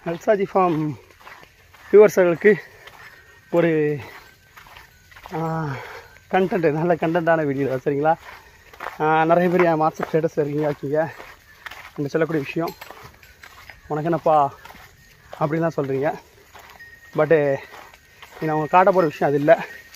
அல்சாஜி form வியூவர்ஸர்களுக்கு ஒரு content நல்ல கண்டென்ட்டான video தான் சரிங்களா ஆஹ் நிறைய பேர் என் வாட்ஸ்அப் ஸ்டேட்டஸ் இருக்கீங்க ஆச்சுங்க என்று சொல்லக்கூடிய விஷயம் உனக்கு என்னப்பா அப்படின்லாம் சொல்கிறீங்க பட்டு நான் உங்களுக்கு காட்ட போகிற விஷயம் அது இல்லை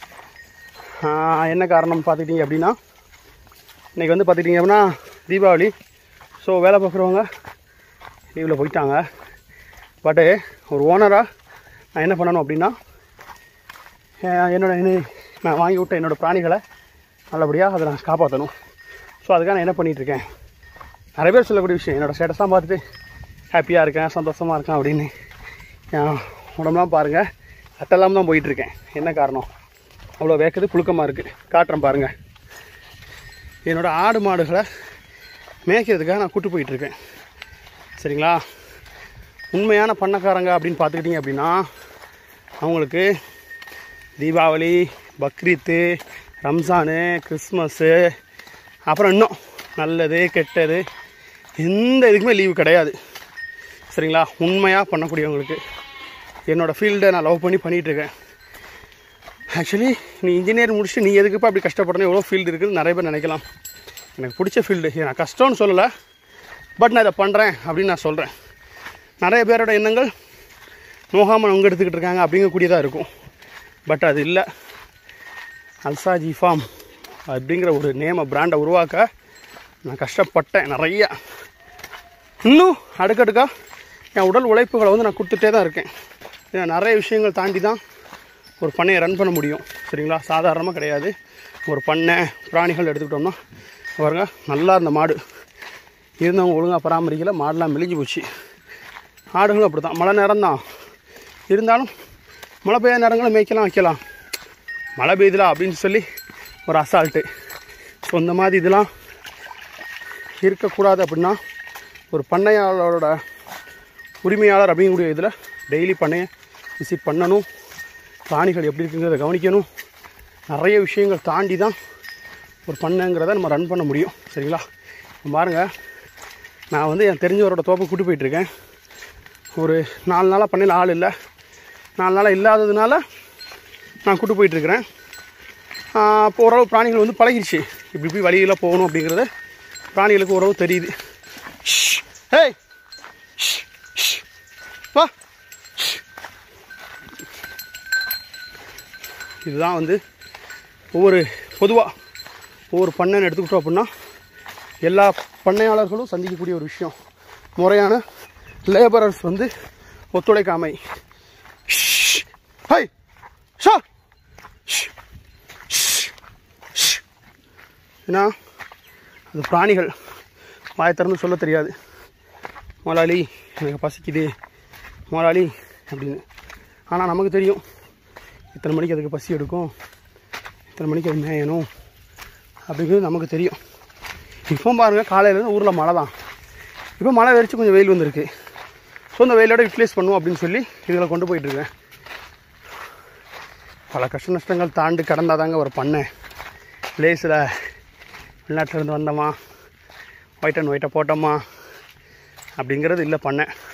ஆஹ் என்ன காரணம் பார்த்துக்கிட்டிங்க அப்படின்னா இன்றைக்கி வந்து பார்த்துக்கிட்டிங்க அப்படின்னா தீபாவளி ஸோ வேலை பார்க்குறவங்க லீவில் போயிட்டாங்க பட்டு ஒரு ஓனராக நான் என்ன பண்ணணும் அப்படின்னா அஹ் என்னோட என்ன- நான் வாங்கி விட்ட என்னோடய பிராணிகளை நல்லபடியாக அதை நான் காப்பாற்றணும் ஸோ அதுக்காக நான் என்ன பண்ணிகிட்ருக்கேன் நிறைய பேர் சொல்லக்கூடிய விஷயம் என்னோடய ஸ்டேட்டஸ்லாம் பார்த்துட்டு ஹாப்பியாக இருக்கேன் சந்தோஷமாக இருக்கேன் அப்படின்னு என் உடம்புலாம் பாருங்கள் சட்டெல்லாம் தான் போயிட்டுருக்கேன் என்ன காரணம் அவ்வளோ வேக்குது புழுக்கமாக இருக்குது காட்டுறேன் பாருங்கள் என்னோடய ஆடு மாடுகளை மேய்க்கிறதுக்காக நான் கூட்டு போயிட்டுருக்கேன் சரிங்களா உண்மையான பண்ணக்காரங்க அப்படின்னு பார்த்துக்கிட்டிங்க அப்படின்னா அவங்களுக்கு தீபாவளி பக்ரீத்து ரம்ஜானு கிறிஸ்மஸ்ஸு அப்புறம் இன்னும் நல்லது கெட்டது எந்த இதுக்குமே லீவு கிடையாது சரிங்களா உண்மையாக பண்ணக்கூடியவங்களுக்கு என்னோடய ஃபீல்டை நான் லவ் பண்ணி பண்ணிகிட்ருக்கேன் ஆக்சுவலி நீ இன்ஜினியர் முடிச்சுட்டு நீ எதுக்குப்பா அப்படி கஷ்டப்படணும் எவ்வளோ ஃபீல்டு இருக்குன்னு நிறைய பேர் நினைக்கலாம் எனக்கு பிடிச்ச ஃபீல்டு நான் கஷ்டம்னு சொல்லலை பட் நான் இதை பண்ணுறேன் அப்படின்னு நான் சொல்கிறேன் நிறைய பேரோட எண்ணங்கள் நோகாமல் அவங்க எடுத்துக்கிட்டு இருக்காங்க அப்படிங்கக்கூடியதாக இருக்கும் பட் அது இல்லை அல்சாஜி ஃபார்ம் அப்படிங்கிற ஒரு நேமை பிராண்டை உருவாக்க நான் கஷ்டப்பட்டேன் நிறைய இன்னும் அடுக்கடுக்கா என் உடல் உழைப்புகளை வந்து நான் கொடுத்துட்டே தான் இருக்கேன் ஏன்னா நிறைய விஷயங்கள் தாண்டி தான் ஒரு பண்ணையை ரன் பண்ண முடியும் சரிங்களா சாதாரணமாக கிடையாது ஒரு பண்ணை பிராணிகள் எடுத்துக்கிட்டோம்னா பாருங்க நல்லா இருந்த மாடு இருந்தவங்க ஒழுங்காக பராமரிக்கல மாடெலாம் மெலிஞ்சு போச்சு ஆடுகளும் அப்படி தான் மழை நேரம் தான் இருந்தாலும் மழை பெய்யாத நேரங்களும் மேய்க்கலாம் வைக்கலாம் மழை பெய்யுதுல அப்படின்னு சொல்லி ஒரு அசால்ட்டு ஸோ இந்த மாதிரி இதெல்லாம் இருக்கக்கூடாது அப்படின்னா ஒரு பண்ணையாளரோட உரிமையாளர் அப்படிங்கக்கூடிய இதில் டெய்லி பண்ணையை விசிட் பண்ணணும் பிராணிகள் எப்படி இருக்குங்கிறத கவனிக்கணும் நிறைய விஷயங்கள் தாண்டி தான் ஒரு பண்ணைங்கிறத நம்ம ரன் பண்ண முடியும் சரிங்களா இப்ப பாருங்க நான் வந்து என் தெரிஞ்சவரோட தோப்பை கூட்டி போயிட்டுருக்கேன் ஒரு நாலு நாளாக பண்ணையில் ஆள் இல்லை நாலு நாளாக இல்லாததுனால நான் கூட்டு போயிட்டுருக்கிறேன் இப்போ ஓரளவு பிராணிகள் வந்து பழகிடுச்சு இப்படி இப்படி வழியில் போகணும் அப்படிங்கிறது பிராணிகளுக்கு ஓரளவு தெரியுது ஷ், ஏய் ஷ், ஷ், வா ஷ். இதுதான் வந்து ஒவ்வொரு பொதுவாக ஒவ்வொரு பண்ணைன்னு எடுத்துக்கிட்டோம் அப்படின்னா எல்லா பண்ணையாளர்களும் சந்திக்கக்கூடிய ஒரு விஷயம் முறையான லேபரர்ஸ் வந்து ஒத்துழைக்காமை ஷ், ஹை ஷா ஷ், ஷ், ஷ். ஏன்னா அது பிராணிகள் வாயை திறந்து சொல்ல தெரியாது முதலாளி எனக்கு பசிக்குது முதலாளி அப்படின்னு ஆனால் நமக்கு தெரியும் இத்தனை மணிக்கு அதுக்கு பசி எடுக்கும் இத்தனை மணிக்கு அது மேயணும் அப்படிங்கிறது நமக்கு தெரியும் இப்போ பாருங்கள் காலையிலேருந்து ஊரில் மழை தான் இப்போ மழை வெறிச்சு கொஞ்சம் வெயில் வந்திருக்கு ஸோ இந்த வெயிலோட யூட்டிலைஸ் பண்ணுவோம் அப்படின்னு சொல்லி இதில் கொண்டு போயிட்டுருக்கேன் பல கஷ்ட நஷ்டங்கள் தாண்டி கடந்தாதாங்க ஒரு பண்ணேன் லேஸில் வெளிநாட்டிலேருந்து வந்தோமா ஒயிட் அண்ட் ஒயிட்டை போட்டோமா அப்படிங்கிறது இல்லை பண்ணேன்